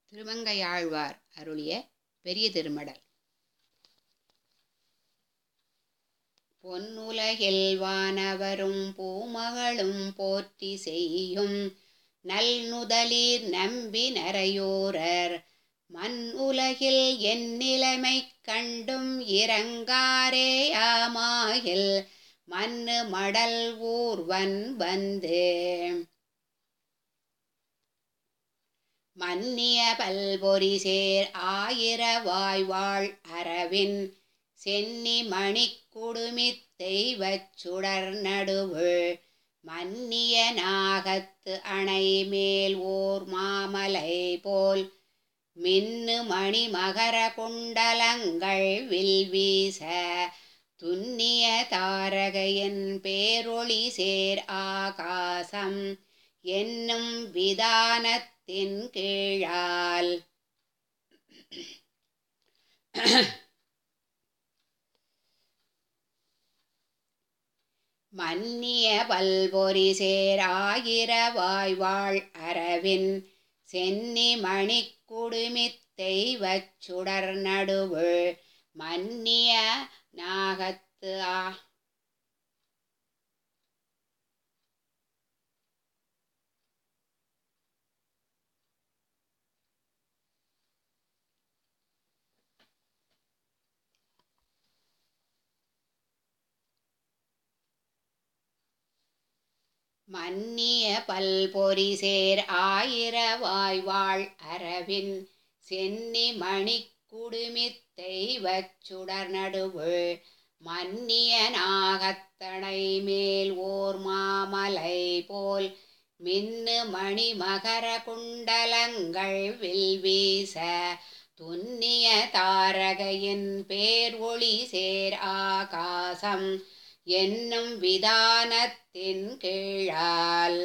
திருமங்கையாழ்வார் அருளிய பெரிய திருமடல் பொன்னுலகில் வானவரும் பூமகளும் போற்றி செய்யும் நல்நுதலீர் நம்பி நரையோரர் மண் உலகில் என் நிலைமை கண்டும் இறங்காரேயாமாயில் மண்ணு மடல் ஊர்வன் வந்து மன்னிய பல்பொறி சேர் ஆயிர வாய்வாள் அரவின் சென்னி மணிக் குடுமித் தெய்வச் சுடர் நடுவுள் மன்னிய நாகத்து அணை மேல் ஓர் மாமலை போல் மின்னு மணி மகர குண்டலங்கள் வில் வீச துன்னிய தாரகையின் பேரொளி சேர் ஆகாசம் என்னும் விதானத்தின் கீழால் மன்னிய பல்பொறி சேர் ஆயிர வாய்வாள் அரவின் சென்னி மணிக் குடுமித் தெய்வச் சுடர் நடுவுள் மன்னிய நாகத்து ஆ மன்னிய பல்பொறி சேர் ஆயிர வாய்வாள் அரவின் சென்னி மணிக் குடுமித் தெய்வச் சுடர் நடுவுள் மன்னிய நாகத்தனை மேல் ஓர் மாமலை போல் மின்னு மணி மகர குண்டலங்கள் வில் வீச துன்னிய தாரகையின் பேர் ஒளி சேர் ஆகாசம் என்னும் விதானத்தின் கீழால்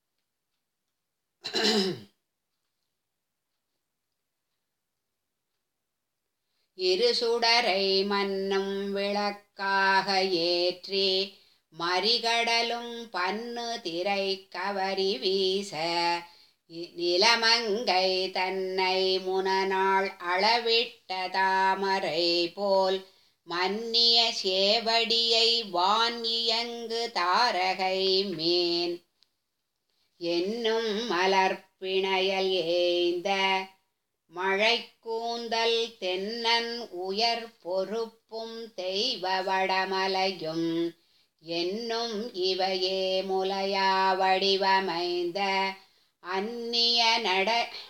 இரு சுடரை மன்னும் விளக்காக ஏற்றி மறிகடலும் பன்னு திரை கவரி வீச நிலமங்கை தன்னை முனநாள் அளவிட்ட தாமரை போல் மன்னிய சேவடியை வான் இயங்கு தாரகை மேன் என்னும் மலர்பிணையல் ஏய்ந்த மழை கூந்தல் தென்னன் உயர் பொறுப்பும் தெய்வ வடமலையும் என்னும் இவையே முலையா வடிவமைந்த அந்நிய நட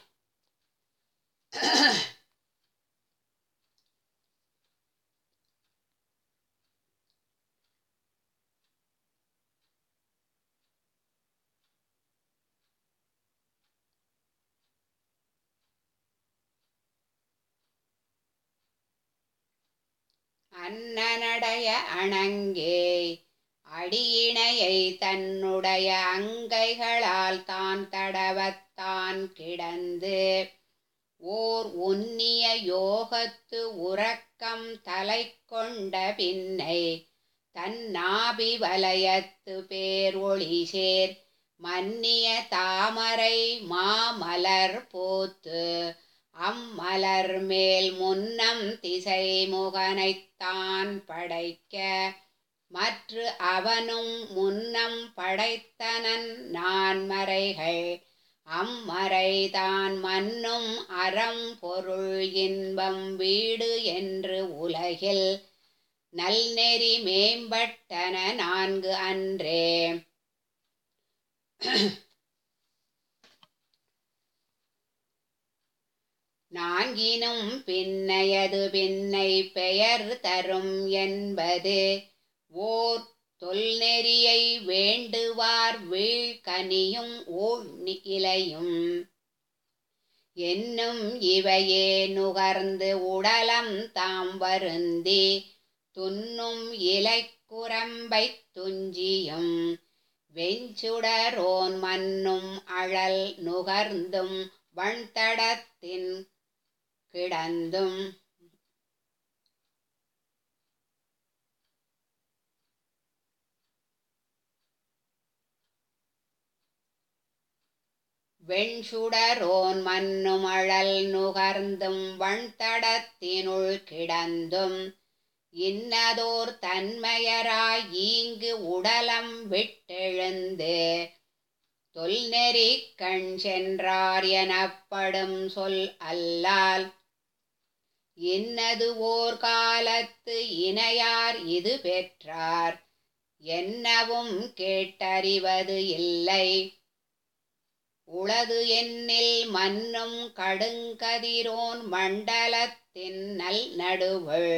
அன்னநடைய அணங்கே அடியிணையை தன்னுடைய அங்கைகளால் தான் தடவத்தான் கிடந்து ஓர் உன்னிய யோகத்து உறக்கம் தலை கொண்ட பின்னை தன்னாபி வலயத்து பேர் ஒளி சேர் மன்னிய தாமரை மாமலர் போத்து அம்மலர் மேல் முன்னம் திசை முகனைத்தான் படைக்க மற்று அவனும் முன்னம் படைத்தனன் நான்மறைகள் அம்மறைதான் மன்னும் அறம் பொருள் இன்பம் வீடு என்று உலகில் நல்நெறி மேம்பட்டன நான்கு அன்றே நான்கினும் பின்னையது பின்னை பெயர் தரும் என்பது ஓர் தொல்நெறியை வேண்டுவார் வீழ்கனியும் ஊழ் இலையும் என்னும் இவையே நுகர்ந்து உடலம் தாம் வருந்தி துன்னும் இலைக்குரம்பைத் துஞ்சியும் வெஞ்சுடரோன் மன்னும் அழல் நுகர்ந்தும் வண்தடத்தின் கிடந்தும் வெண்சுடரோன் மன்னும் அழல் நுகர்ந்தும் வண்தடத்தினுள் கிடந்தும் இன்னதோர் தன்மையராய் ஈங்கு உடலம் விட்டெழுந்து தொல்நெறி கண் சென்றார் எனப்படும் சொல் அல்லால் இன்னது ஓர் காலத்து இணையார் இது பெற்றார் என்னவும் கேட்டறிவது இல்லை உளது என்னில் மன்னும் கடுங்கதிரோன் மண்டலத்தின் நல் நடுவுள்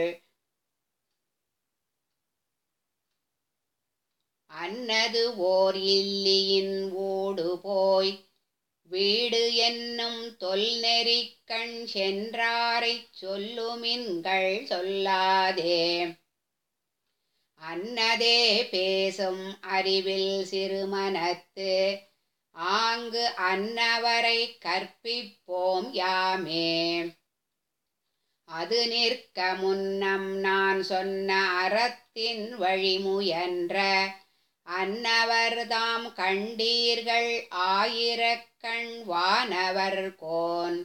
அன்னது ஓர் இல்லியின் ஓடு போய் வீடு என்னும் தொல்நெறி கண் சென்றாரைச் சொல்லுமின்கள் சொல்லாதே அன்னதே பேசும் அறிவில் சிறுமனத்து ஆங்கு அன்னவரை கற்பிப்போம் யாமே அது நிற்க முன்னம் நான் சொன்ன அறத்தின் வழிமுயன்ற அன்னவர்தாம் கண்டீர்கள் ஆயிரக்கண் வானவர் கோன்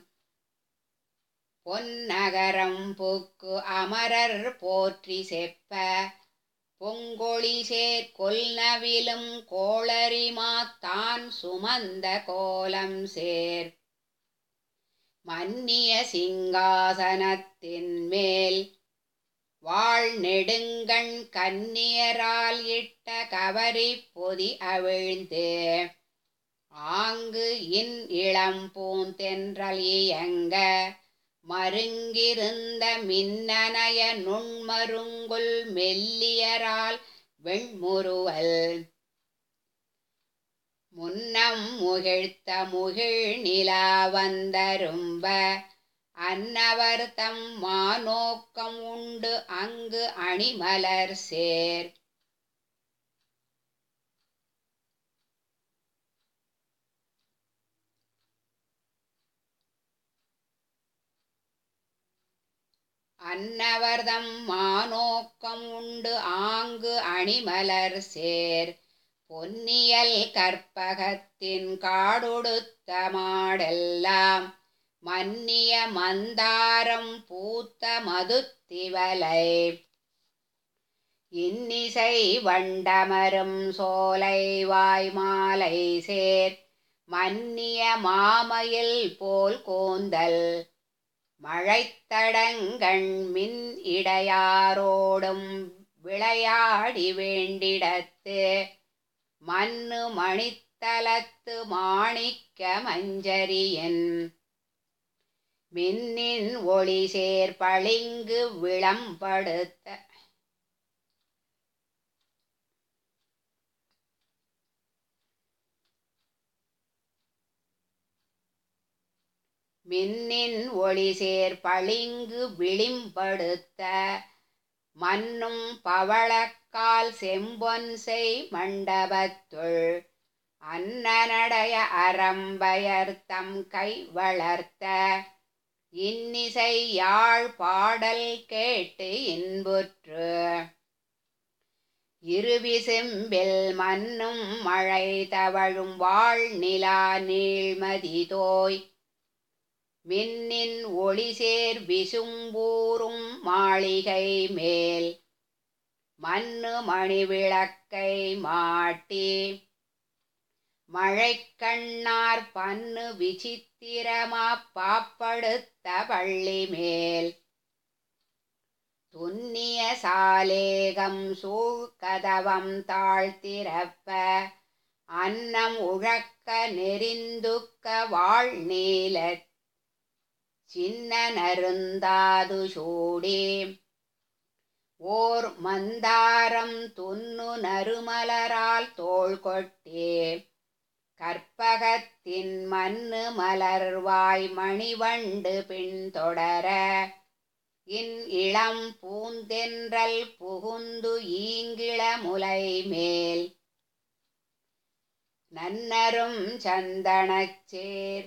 பொன்னகரம் புக்கு அமரர் போற்றி செப்ப பொங்கொழி சேர் கொல்நவிலும் கோளரிமாத்தான் சுமந்த கோலம் சேர் மன்னிய சிங்காசனத்தின் மேல் வாழ் நெடுங்கண் கன்னியரால் இட்ட கவரி பொதி அவிழ்ந்து ஆங்கு இன் இளம் பூந்தென்றல் இயங்க மருங்கிருந்த மின்னனைய நுண்மருங்குல் மெல்லியரால் வெண்முறுவல் முன்னம் முகிழ்த்த முகிழ் நிலா வந்தரும்ப அன்னவர் தம் மானோக்கம் உண்டு அங்கு அணிமலர் சேர் அன்னவர்தம் மானோக்கம் உண்டு ஆங்கு அணிமலர் சேர் பொன்னியல் கற்பகத்தின் காடொடுத்த மாடெல்லாம் மன்னிய மந்தாரம் பூத்த மதுத்திவலை இன்னிசை வண்டமரும் சோலை வாய்மாலை சேர் மன்னிய மாமயில் போல் கூந்தல் மழைத்தடங்கண் மின் இடையாரோடும் விளையாடி வேண்டிடத்து மண்ணு மணித்தலத்து மாணிக்க மஞ்சரியன் மின்னின் ஒளி சேர் பளிங்கு விளம்படுத்த மின்னின் ஒளி சேர் பளிங்கு விளிம்படுத்த மன்னும் பவளக்கால் செம்பொன் செய் மண்டபத்துள் அன்னநடைய அறம்பயர் தம் கை வளர்த்த இன்னிசை யாழ் பாடல் கேட்டு இன்புற்று இருவிசெம்பில் மன்னும் மழை தவழும் வாழ் நிலா நீள்மதி தோய் மின்னின் ஒளிசேர் விசும்பூரும் மாளிகை மேல் மண்ணு மணி விளக்கை மாட்டி மழைக்கண்ணார் பன்னு விசித்திரமா பாப்படுத்த பள்ளி மேல் துன்னிய சாலேகம் சூழ் கதவம் தாழ்த்திறப்ப அன்னம் உழக்க நெறிந்துக்க வாழ் நீலத் சின்ன நருந்தாது சூடி ஓர் மந்தாரம் துன்னு நறுமலரால் தோள் கொட்டே கற்பகத்தின் மண்ணு மலர்வாய் மணிவண்டு பின்தொடர இன் இளம் பூந்தென்றல் புகுந்து ஈங்கிள முலை மேல் நன்னரும் சந்தனச்சேர்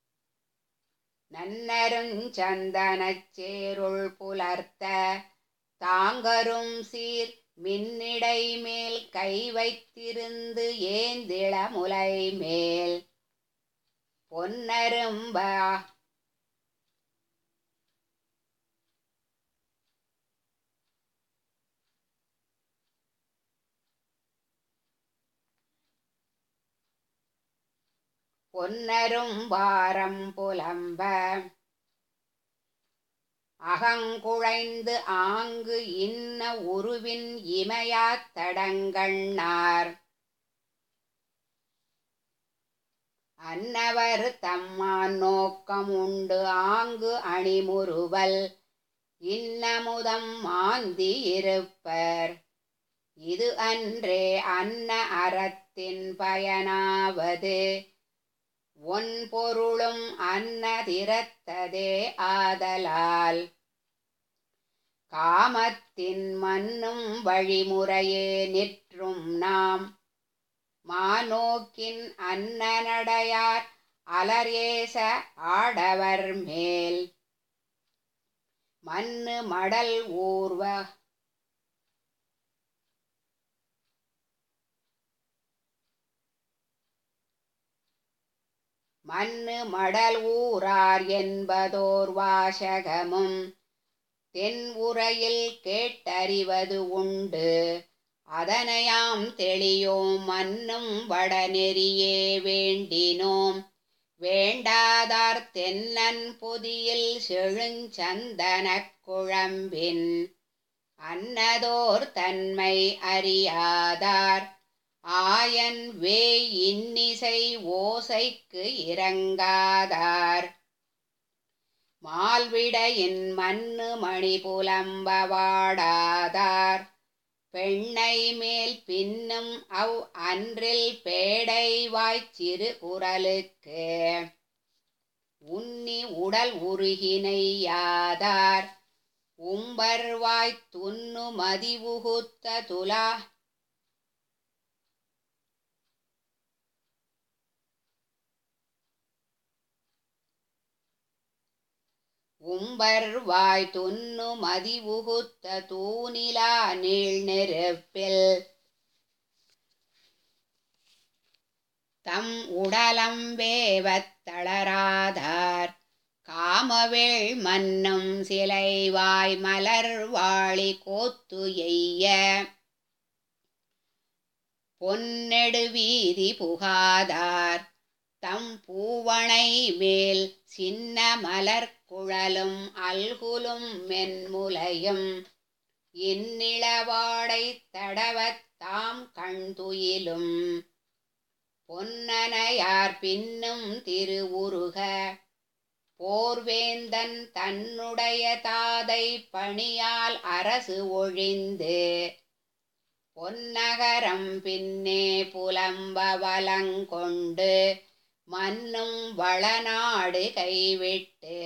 நன்னருஞ்சந்தனச் சேருள் புலர்த்த தாங்கரும் சீர் மின்னிடை மேல் கை வைத்திருந்து ஏந்திள முலை மேல் பொன்னரும்பா பொன்னரும் வாரம் புலம்ப அகங்குழைந்து ஆங்கு இன்ன உருவின் இமையாத் தடங்கண்ணார் அன்னவர் தம்மான் நோக்கம் உண்டு ஆங்கு அணிமுறுவல் இன்னமுதம் மாந்தி இருப்பர் இது அன்றே அன்ன அறத்தின் பயனாவது ஒன் பொருளும் அன்னதிரத்ததே ஆதலால் காமத்தின் மன்னும் வழிமுறையே நிற்றும் நாம் மானோக்கின் அன்னநடையார் அலரேச ஆடவர் மேல் மண்ணு மடல் ஊர்வ மண்ணு மடல் ஊரார் என்பதோர் வாசகமும் தென் உரையில் கேட்டறிவது உண்டு அதனையாம் தெளியோம் மன்னும் வடநெறியே வேண்டினோம் வேண்டாதார் தென்னன் பொதியில் செழுஞ்சந்தனக் குழம்பின் அன்னதோர் தன்மை அறியாதார் ஆயன் வே இன்னிசை ஓசைக்கு இறங்காதார் மால்விடையின் மண்ணு மணி புலம்ப வாடாதார் பெண்ணை மேல் பின்னும் அவ் அன்றில் பேடை வாய்ச்சிறு குரலுக்கு உன்னி உடல் உருகினை யாதார் உம்பர்வாய்த் துண்ணு மதிவுகுத்த துலா உம்பர் வாய் துண்ணு மதிவுகுத்த தூணிலா நீள் நெருப்பில் தம் உடலம் வேவத் தளராதார் காமவேள் மன்னும் சிலைவாய் மலர் வாழி கோத்து எய்ய பொன்னெடு வீதி புகாதார் தம் பூவனை மேல் சின்ன மலர் குழலும் அல்குலும் மென்முலையும் இந்நிலவாடை தடவத் தாம் கண்துயிலும் பொன்னனையார் பின்னும் திருவுருக போர்வேந்தன் தன்னுடைய தாதை பணியால் அரசு ஒழிந்து பொன்னகரம் பின்னே புலம்ப வலங்கொண்டு மன்னும் வளநாடு கைவிட்டு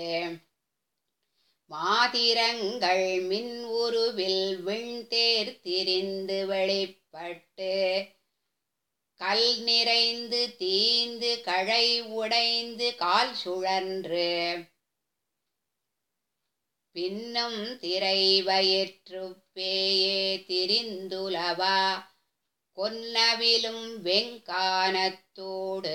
மாதிரங்கள் மின் உருவில் விண்தேர் திரிந்து வெளிப்பட்டு கல் நிறைந்து தீந்து கழை உடைந்து கால் சுழன்று பின்னும் திரை வயிற்று பேயே திரிந்துலவா கொன்னவிலும் வெங்கானத்தோடு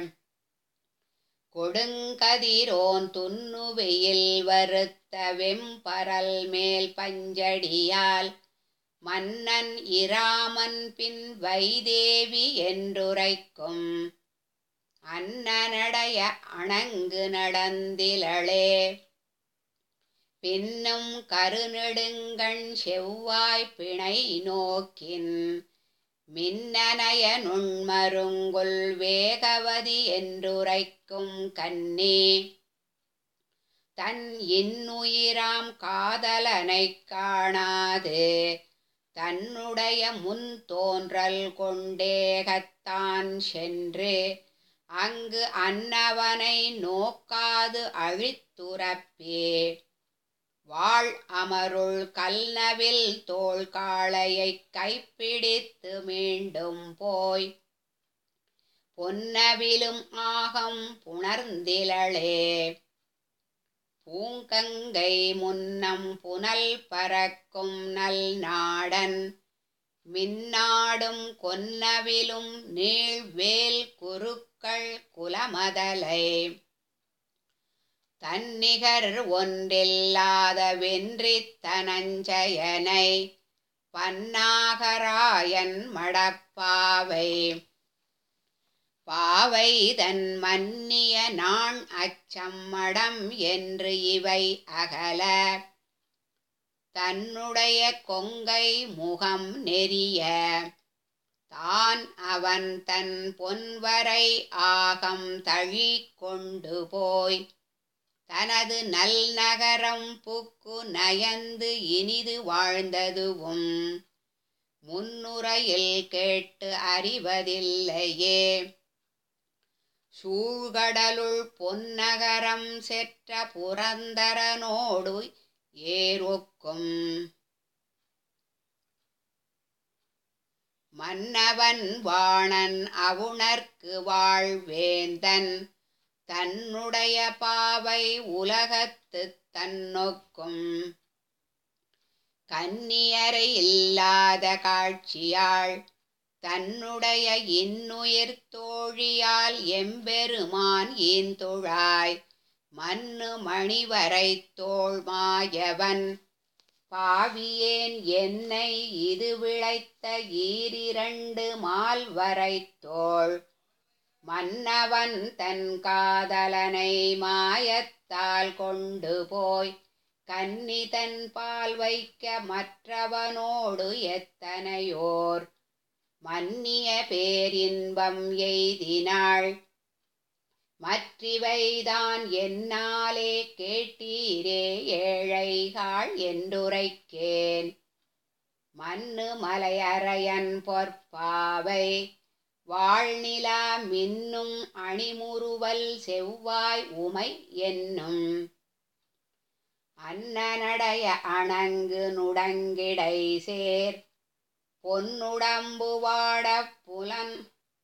கொடுங்கதிரோன் துன்னுவையில் வருத்த வெம்பரல் மேல் பஞ்சடியால் மன்னன் இராமன் பின் வைதேவி என்றுரைக்கும் அன்னநடைய அணங்கு நடந்திலளே பின்னும் கருநெடுங்கண் செவ்வாய் பிணை நோக்கின் மின்னனய நுண்மருங்குல் வேகவதி என்றுரைக்கும் கண்ணே தன் இன்னுயிராம் காதலனைக் காணாது தன்னுடைய முன் தோன்றல் கொண்டேகத்தான் சென்று அங்கு அன்னவனை நோக்காது அழித்துரப்பே வாழ் அமருள் கல்நவில் தோள் காளையைக் கைப்பிடித்து மீண்டும் போய் பொன்னவிலும் ஆகம் புணர்ந்திலளே பூங்கங்கை முன்னம் புனல் பறக்கும் நல் நாடன் மின்னாடும் கொன்னவிலும் நீழ்வேல் குருக்கள் குலமதலை தன்னிகர் ஒன்றில்லாத வென்றித் தனஞ்சயனை பன்னாகராயன் மடப்பாவை பாவை தன் மன்னிய நாண் அச்சம்மடம் என்று இவை அகல தன்னுடைய கொங்கை முகம் நெறிய தான் அவன் தன் பொன்வரை ஆகம் தழி கொண்டு போய் தனது நல் நகரம் புக்கு நயந்து இனிது வாழ்ந்ததுவும் முன்னுரையில் கேட்டு அறிவதில்லையே சூழ்கடலுள் பொன்னகரம் செற்ற புரந்தரனோடு ஏரொக்கும் மன்னவன் வாணன் அவுணர்க்கு வாழ்வேந்தன் தன்னுடைய பாவை உலகத்து தன்னொக்கும் கன்னியரை இல்லாத காட்சியாள் தன்னுடைய இன்னுயிர் தோழியால் எம்பெருமான் ஈந்தொழாய் மன்னு மணிவரை தோள் மாயவன் பாவியேன் என்னை இது விளைத்த ஈரிரண்டு மால்வரை தோள் மன்னவன் தன் காதலனை மாயத்தால் கொண்டு போய் கன்னி தன் பால் வைக்க மற்றவனோடு எத்தனையோர் மன்னிய பேரின்பம் எய்தினாள் மற்றிவைதான் என்னாலே கேட்டீரே ஏழைகாள் என்றுரைக்கேன் மண்ணு மலையறையன் பொற்பாவை வாழ்நிலா மின்னும் அணிமுறுவல் செவ்வாய் உமை என்னும் அன்னநடைய அணங்கு நுடங்கிடை சேர் பொன்னுடம்பு வாடப் புலன்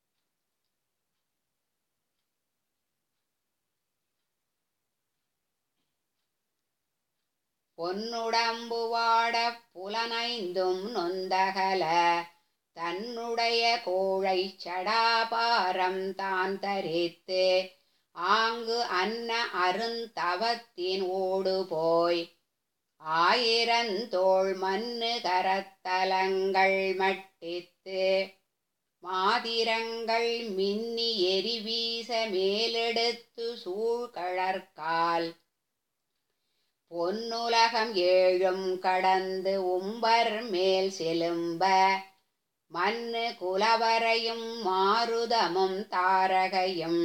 பொன்னுடம்பு வாடப் புலனைந்தும் நொந்தகல தன்னுடைய கோழை சடாபாரம் தான் தரித்து ஆங்கு அன்ன அருந்தவத்தின் ஓடு போய் ஆயிரந்தோள் மண்ணு கரத்தலங்கள் மட்டித்து மாதிரங்கள் மின்னி எரிவீச மேலெடுத்து சூழ்கழற்கால் பொன்னுலகம் ஏழும் கடந்து உம்பர் மேல் செலும்ப மண்ணு குலவரையும் மாருதமும் தாரகையும்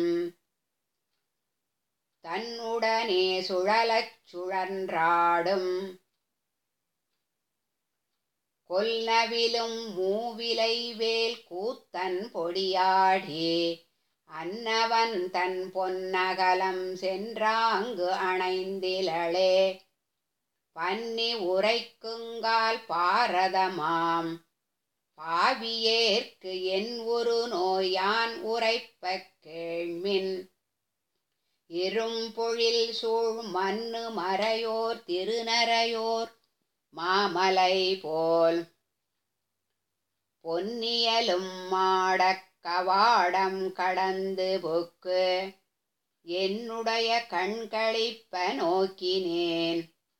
தன்னுடனே சுழலச் சுழன்றாடும் கொல்நவிலும் மூவிலை வேல் கூத்தன் பொடியாடி அன்னவன் தன் பொன்னகலம் சென்றாங்கு அணைந்திலளே பன்னி உரைக்குங்கால் பாரதமாம் பாவியேற்கு என் ஒரு நோயான் உரைப்பக் கேள்மின் இரும்பொழில் சூழ் மண்ணு மறையோர் திருநரையோர் மாமலை போல் பொன்னியலும் மாடக் கவாடம் கடந்து புக்கு என்னுடைய கண்களிப்ப நோக்கினேன்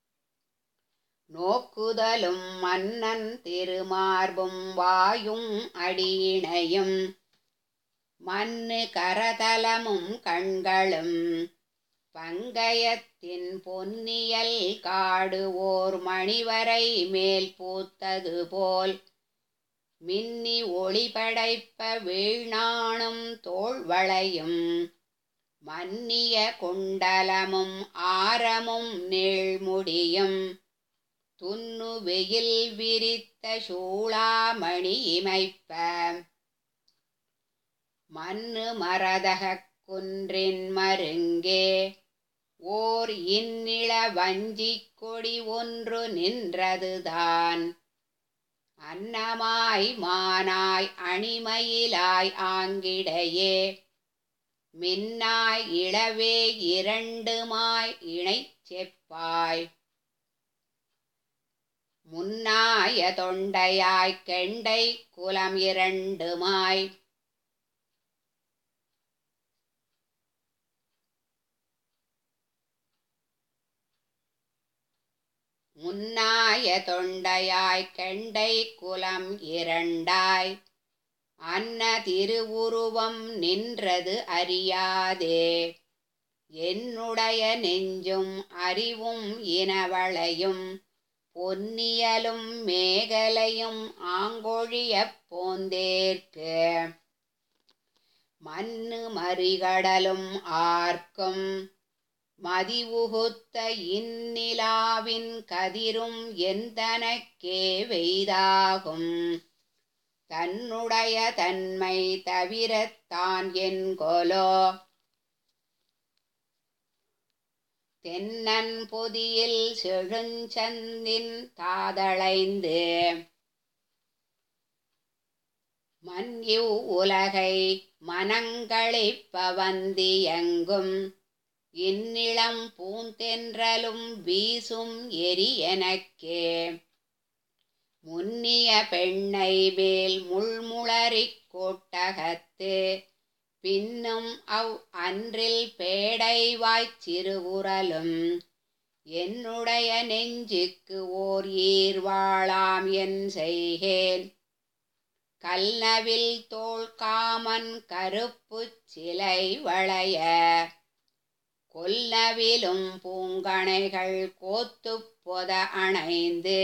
நோக்குதலும் மன்னன் திருமார்பும் வாயும் அடியிணையும் மண்ணு கரதலமும் கண்களும் பங்கயத்தின் பொன்னியல் காடு ஓர் மணிவரை மேல் பூத்தது போல் மின்னி ஒளி படைப்ப வீழ்நாணும் தோள்வளையும் மன்னிய குண்டலமும் ஆரமும் நீழ்முடியும் துன்னு வெயில் விரித்த சூளாமணி இமைப்ப மண்ணு மரதகக் குன்றின் மருங்கே ஓர் இன்னிள வஞ்சிக் கொடி ஒன்று நின்றதுதான் அன்னமாய் மானாய் அணிமயிலாய் ஆங்கிடையே மின்னாய் இளவே இரண்டுமாய் இணைத் செப்பாய் முன்னாய தொண்டையாய் கெண்டை குலம் இரண்டுமாய் முன்னாய தொண்டையாய் கெண்டை குலம் இரண்டாய் அன்ன திருவுருவம் நின்றது அறியாதே என்னுடைய நெஞ்சும் அறிவும் இனவளையும் பொன்னியலும் மேகலையும் ஆங்கொழியப் போந்தேற்கு மண்ணு மறிகடலும் ஆர்க்கும் மதிவுகுத்த இந்நிலாவின் கதிரும் எந்தனக்கே வெய்தாகும் தன்னுடைய தன்மை தவிரத்தான் என்கொலோ தென்னன் பொதியில் செழுஞ்சந்தின் தாதளைந்து மன்யு உலகை மனங்களிப்ப வந்தியங்கும் இந்நிளம் பூந்தென்றலும் வீசும் எரி எனக்கே முன்னிய பெண்ணை வேல் முள்முளரிக் கோட்டகத்து பின்னும் அவ் அன்றில் பேடைவாய்ச் சிறுகுரலும் என்னுடைய நெஞ்சுக்கு ஓர் ஈர்வாளாம் என் செய்கேன் கல்நவில் தோள் காமன் கருப்புச் சிலை வளைய கொல்லவிலும் பூங்கணைகள் கோத்துப் பொத அணைந்து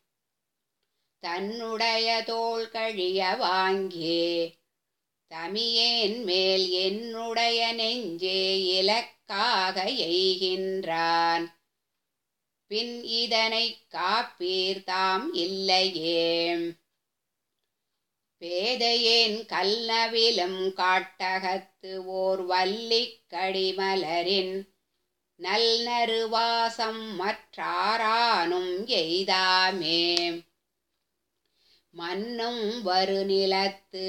தன்னுடைய தோள் கழிய வாங்கி தமியேன் மேல் என்னுடைய நெஞ்சே இலக்காக எய்கின்றான் பின் இதனை காப்பீர் தாம் இல்லையே பேதையேன் கல்லவிலும் காட்டகத்து ஓர் வல்லிக் கடிமலரின் நல் நறுவாசம் மற்றாரானும் எய்தாமே மண்ணும் வருநிலத்து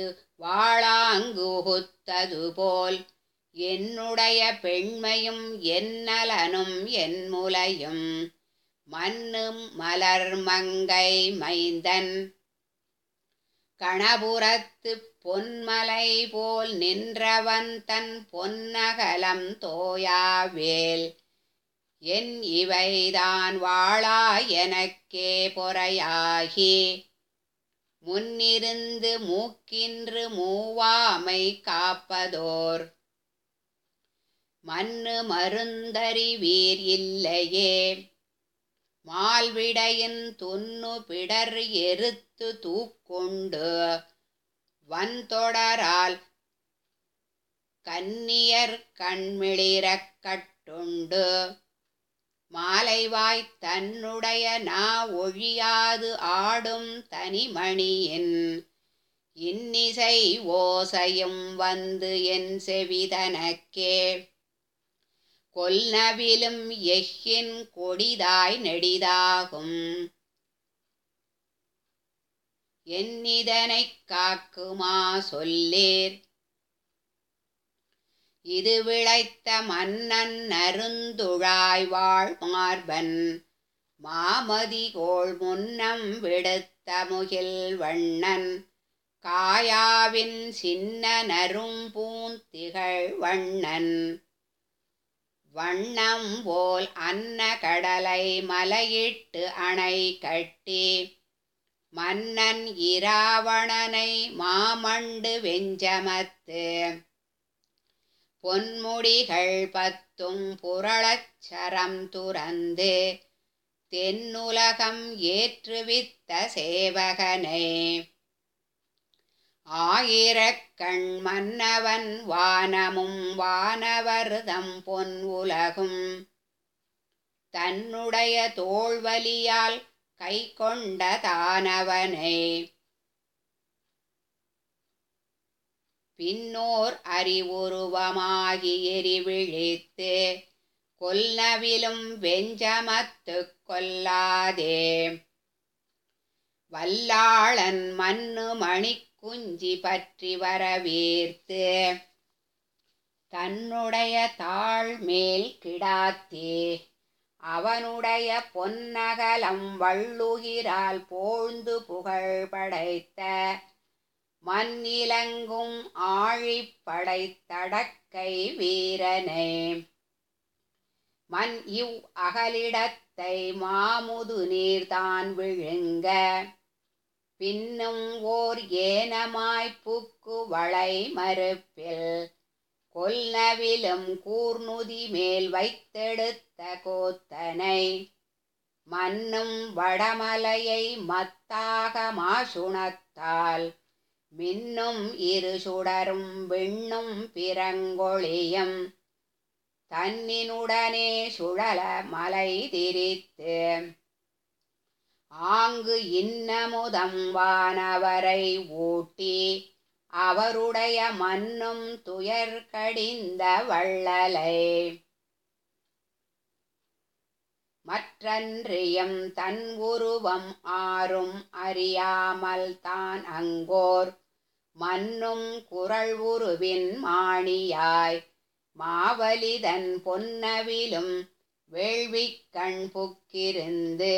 வாழாங்குகுத்ததுபோல் என்னுடைய பெண்மையும் என்னலனும் என் முலையும் மண்ணும் மலர் மங்கை மைந்தன் கணபுரத்து பொன்மலை போல் நின்றவன் தன் பொன்னகலம் தோயாவேல் என் இவைதான் வாழா எனக்கே பொறையாகி முன்னிருந்து மூக்கின்று மூவாமை காப்பதோர் மண்ணு மருந்தறிவீர் இல்லையே மால்விடையின் துன்னு பிடர் எருத்து தூக்கொண்டு வன்தொடரால் கன்னியர் கண்மிளிரக் கட்டுண்டு மாலைவாய் தன்னுடைய நா ஒழியாது ஆடும் தனிமணியின் இன்னிசை ஓசையும் வந்து என் செவிதனக்கே கொல்நவிலும் எஃகின் கொடிதாய் நெடிதாகும் என்னிதனைக் காக்குமா சொல்லீர் இது விளைத்த மன்னன் நருந்துழாய் வாழ் மார்பன் மாமதிகோள் முன்னம் விடுத்த முகில் வண்ணன் காயாவின் சின்ன நரும்பூந்திகள் வண்ணன் வண்ணம் போல் அன்ன கடலை மலையிட்டு அணை கட்டி மன்னன் இராவணனை மாமண்டு வெஞ்சமத்து பொன்முடிகள் பத்தும் புரளச்சரம் துறந்து தென்னுலகம் ஏற்றுவித்த சேவகனே ஆயிரக்கண் மன்னவன் வானமும் வானவர்தம் பொன் உலகும் தன்னுடைய தோள்வலியால் கை கொண்ட தானவனை பின்னோர் அறிவுருவமாகி எரிவிழித்து கொல்லவிலும் வெஞ்சமத்து கொல்லாதே வல்லாளன் மண்ணு மணிக்குஞ்சி பற்றி வரவேர்த்து தன்னுடைய தாழ் மேல் கிடாத்தே அவனுடைய பொன்னகலம் வள்ளுகிறால் போழ்ந்து புகழ் படைத்த மண்ணிலங்கும் ஆழிப்படைத்தடக்கை வீரனே மண் இவ் அகலிடத்தை மாமுது நீர்தான் விழுங்க பின்னும் ஓர் ஏனமாய்ப் புக்கு வளை மறுப்பில் கொல்நவிலும் கூர்நுதி மேல் வைத்தெடுத்த கோத்தனை மன்னும் வடமலையை மத்தாக மாசுணத்தால் மின்னும் இரு சுடரும் விண்ணும் பிறங்கொழியும் தன்னினுடனே சுழல மலை திரித்து ஆங்கு இன்னமுதம் வானவரை ஊட்டி அவருடைய மன்னும் துயர் கடிந்த வள்ளலை மற்றன்றியும் தன் உருவம் ஆறும் அறியாமல் தான் அங்கோர் மன்னும் குரல் உருவின் மாணியாய் மாவலிதன் பொன்னவிலும் வேள்விக் கண் புக்கிருந்து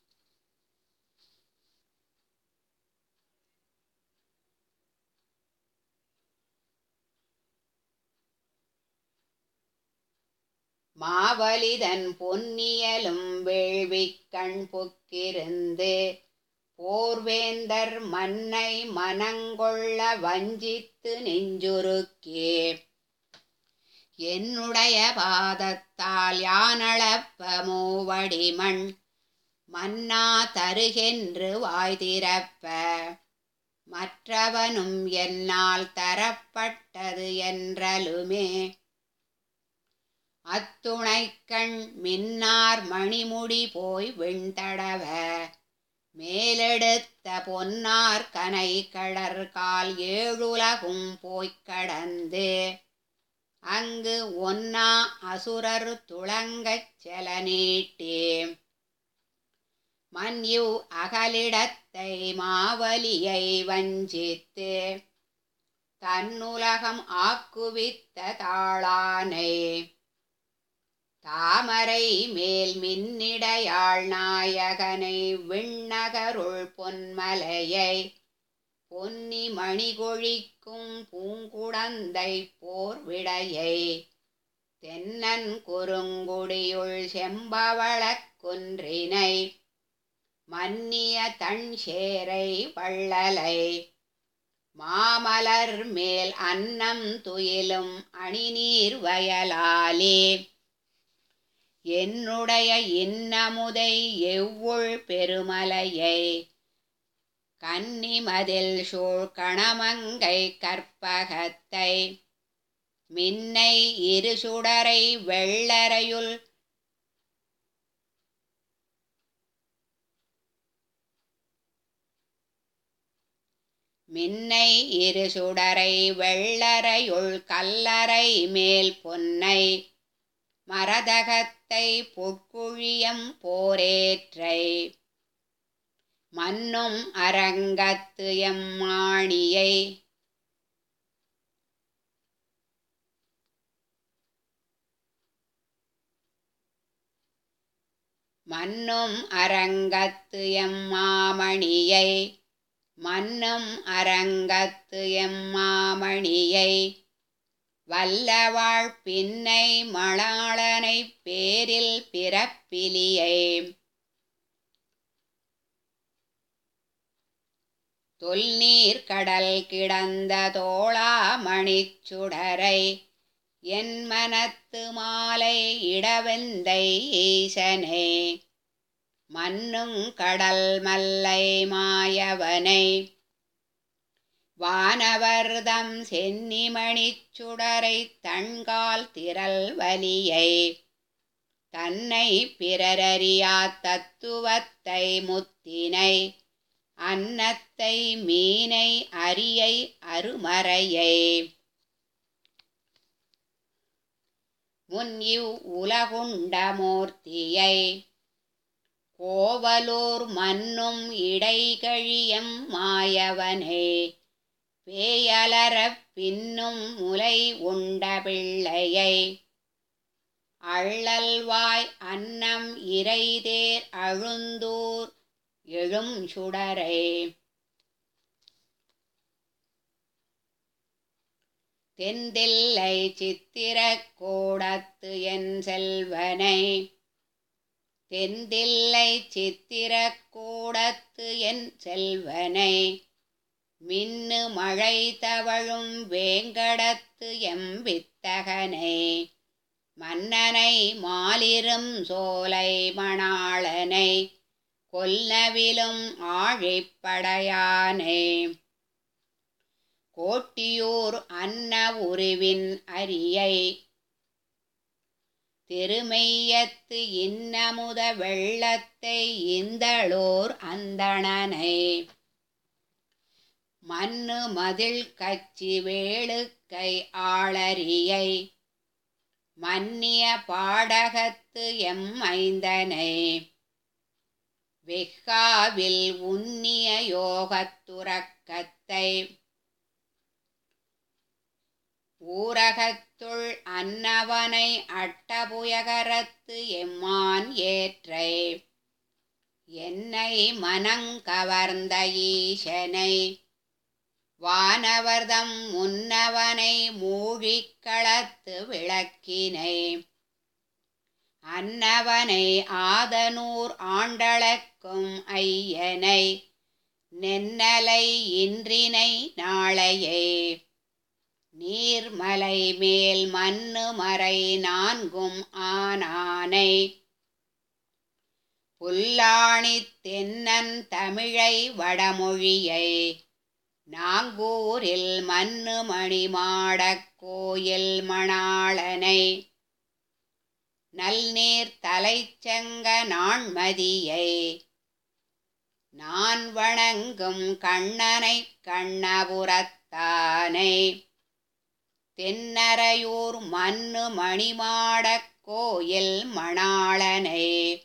மாவலிதன் பொன்னியலும் வேள்விக் கண் புக்கிருந்து போர்வேந்தர் மன்னை மனங்கொள்ள வஞ்சித்து நெஞ்சுருக்கே என்னுடைய பாதத்தால் யானளப்ப மூவடிமண் மன்னா தருகென்று வாய் திறப்ப மற்றவனும் என்னால் தரப்பட்டது என்றலுமே அத்துணைக்கண் மின்னார் மணிமுடி போய் விண்தடவ மேலெடுத்த பொன்னார் கனை கடற்கால் ஏழுலகும் போய்க் கடந்து அங்கு ஒன்னா அசுரர் துளங்கச் செல நீட்டே மன்யு அகலிடத்தை மாவலியை வஞ்சித்து தன்னுலகம் ஆக்குவித்த தாளானை தாமரை மேல் மின்னிடையாள் நாயகனை விண்ணகருள் பொன்மலையை பொன்னி மணிகொழிக்கும் பூங்குடந்தை போர் விடையை தென்னன் குறுங்குடியுள் செம்பவளக் குன்றினை மன்னிய தன் சேரை வள்ளலை மாமலர் மேல் அன்னம் துயிலும் அணிநீர் வயலாலே என்னுடைய இன்னமுதை எவ்வுள் பெருமலையை கன்னிமதில் சூழ் கணமங்கை கற்பகத்தை மின்னை இரு சுடரை வெள்ளரையுள் மின்னை இரு சுடரை வெள்ளரையுள் கல்லறை மேல் பொன்னை மரதகத்தை புட்குழியம் போரேற்றை மன்னும் அரங்கத்து எம்மாணியை மன்னும் அரங்கத்து எம்மாமணியை மன்னும் அரங்கத்து எம்மாமணியை வல்லவாழ் பின்னை மணாளனைப் பேரில் பிறப்பிலியை தொல்நீர் கடல் கிடந்த தோளாமணிச் சுடரை என் மனத்து மாலை இடவெந்தை ஈசனே மன்னுங் கடல் மல்லை மாயவனை வானவர்தம் சென்னிமணிச் சுடரைத் தண்கால் திரள் வலியை தன்னை பிறரறியா தத்துவத்தை முத்தினை அன்னத்தை மீனை அரியை அருமறையை முன் இவ் உலகுண்ட மூர்த்தியை கோவலூர் மன்னும் இடைகழியம் மாயவனே பேயலரப் பின்னும் முலை உண்ட பிள்ளையை அள்ளல்வாய் அன்னம் இறைதேர் அழுந்தூர் எழும் சுடரே தெந்தில்லை சித்திரக் கோடத்து என் செல்வனை தெந்தில்லை சித்திரக் கோடத்து என் செல்வனை மின்னு மழை தவழும் வேங்கடத்து எம்பித்தகனை மன்னனை மாலிரும் சோலை மணாளனை கொல்லவிலும் ஆழிப்படையானே கோட்டியூர் அன்ன உருவின் அரியை திருமெய்யத்து இன்னமுத வெள்ளத்தை இந்தளோர் அந்தணனை மண்ணு மதில் கச்சி வேளுக்கை ஆளரியை மன்னிய பாடகத்து எம் ஐந்தனை வெக்காவில் உன்னிய யோகத்துறக்கத்தை ஊரகத்துள் அன்னவனை அட்டபுயகரத்து எம்மான் ஏற்றை என்னை மனங்கவர்ந்த ஈசனை வானவர்தம் முன்னவனை மூழிக்களத்து விளக்கினை அன்னவனை ஆதனூர் ஆண்டளக்கும் ஐயனை நென்னலை இன்றினை நாளையே நீர்மலை மேல் மண்ணு மறை நான்கும் ஆனானை புல்லாணி தென்னன் தமிழை வடமொழியை நாங்கூரில் மண்ணு மணிமாடக் கோயில் மணாளனை நல்நீர் தலைச்சங்க நாண்மதியை நான் வணங்கும் கண்ணனை கண்ணபுரத்தானை தென்னரையூர் மண்ணு மணிமாடக் கோயில் மணாளனை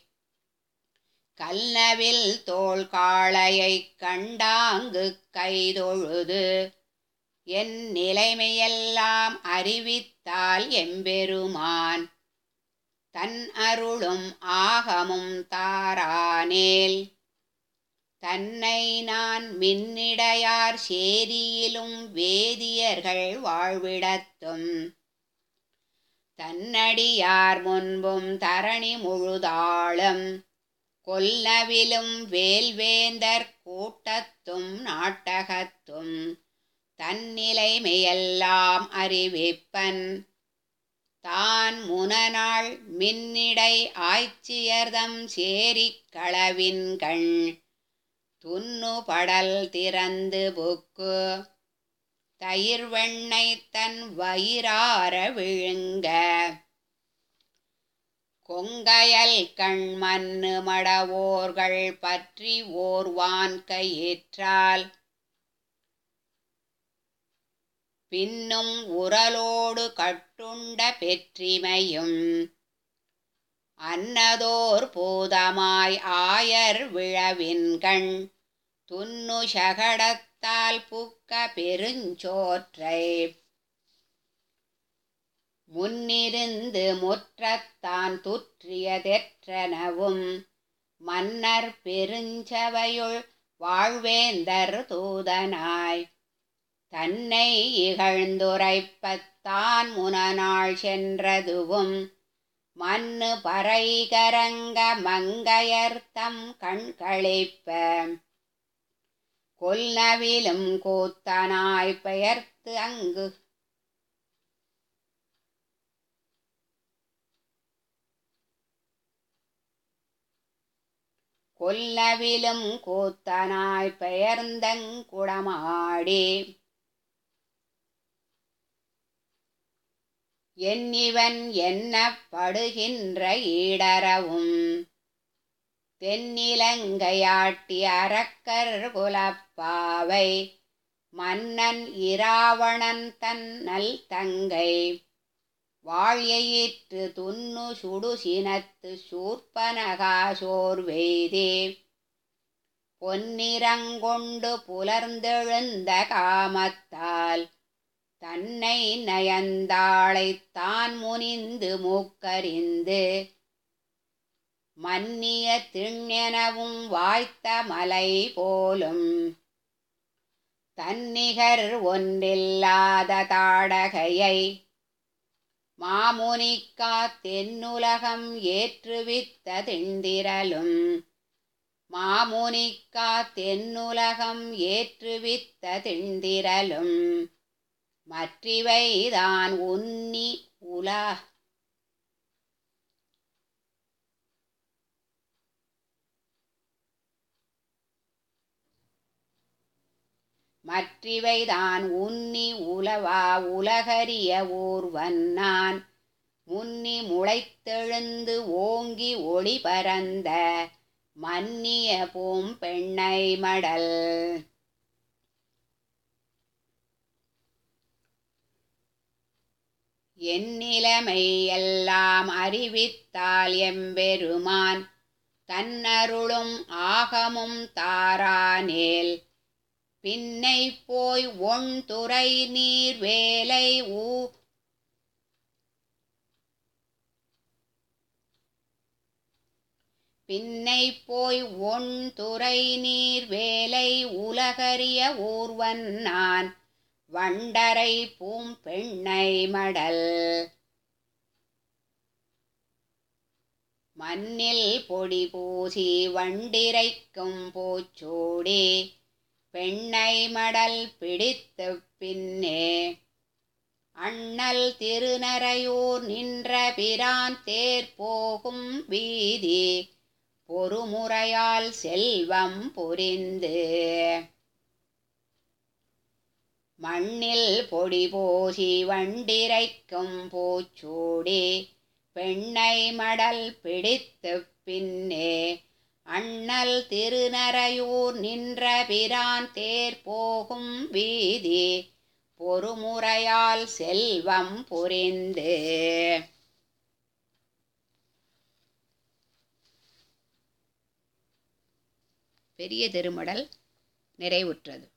கல்னவில் தோள் காளையைக் கண்டாங்கு கைதொழுது என் நிலைமையெல்லாம் அறிவித்தால் எம்பெருமான் தன் அருளும் ஆகமும் தாரானேல் தன்னை நான் மின்னிடையார் சேரியிலும் வேதியர்கள் வாழ்விடத்தும் தன்னடியார் முன்பும் தரணி முழுதாளும் கொல்லவிலும் வேல்வேந்தர் கூட்டத்தும் நாட்டகத்தும் தன்னிலைமையெல்லாம் அறிவிப்பன் தான் முனநாள் மின்னிடை ஆய்ச்சியர்தம் சேரிக் களவின்கண் துன்னு படல் திறந்து புக்கு தயிர் வெண்ணெய் தன் வயிறார விழுங்க கொங்கையல் கண் மண்ணு மடவோர்கள் பற்றி ஓர்வான் கயிற்றால் பின்னும் உரலோடு கட்டுண்ட பெற்றிமையும் அன்னதோர் பூதமாய் ஆயர் விழவின்கண் துன்னு சகடத்தால் புக்க பெருஞ்சோற்றை முன்னிருந்து முற்றத்தான் துற்றியதெற்றனவும் மன்னர் பெருஞ்சவையுள் வாழ்வேந்தர் தூதனாய் தன்னை இகழ்ந்துரைப்பத்தான் முனநாள் சென்றதுவும் மண்ணு பறைகரங்க மங்கையர்த்தம் கண்களிப்ப கொல்லவிலும் கூத்தனாய் பெயர்த்து அங்கு கொல்லவிலும் கூத்தனாய் பெயர்ந்தங்குடமாடி என்னிவன் என்னப்படுகின்ற ஈடரவும் தென்னிலங்கையாட்டி அரக்கர் குலப்பாவை மன்னன் இராவணன் தன் நல் தங்கை வாழியிற்று துன்னு சுடு சினத்து சூர்பனகா சோர்வெய்தே பொன்னிறங்கொண்டு புலர்ந்தெழுந்த காமத்தால் தன்னை நயந்தாளைத் தான் முனிந்து மூக்கறிந்து மன்னிய திண்ணெனவும் வாய்த்த மலை போலும் தன்னிகர் ஒன்றில்லாத தாடகையை மாமுனிக்கா தென்னுலகம் ஏற்றுவித்த திண்டிரலும் மாமுனிக்கா தென்னுலகம் ஏற்றுவித்த திண்டிரலும் மற்றிவைதான் உன்னி உலா மற்றிவைதான் உன்னி உலவா உலகறிய ஊர்வன் நான் முன்னி முளைத்தெழுந்து ஓங்கி ஒளி பரந்த மன்னிய பூம் பெண்ணை மடல் என் நிலைமை எல்லாம் அறிவித்தால் எம்பெருமான் தன்னருளும் ஆகமும் தாரானேல் பின்னை போய் ஒன் துறை நீர் வேலை ஊ பின்னை போய் ஒன் துறை நீர் வேலை உலகறிய ஊர்வன் நான் வண்டரை பூம் பெண்ணை மடல் மண்ணில் பொடி பூசி வண்டிரைக்கும் பூச்சூடி பெண்ணை மடல் பிடித்து பின்னே அண்ணல் திருநரையூர் நின்ற பிரான் தேர் போகும் வீதி பொறுமுறையால் செல்வம் புரிந்து மண்ணில் பொடி போசி வண்டிரைக்கும் பூச்சூடி பெண்ணை மடல் பிடித்து பின்னே அண்ணல் திருநரையூர் நின்ற பிரான் தேர் போகும் வீதி பொறுமுறையால் செல்வம் புரிந்து பெரிய திருமடல் நிறைவுற்றது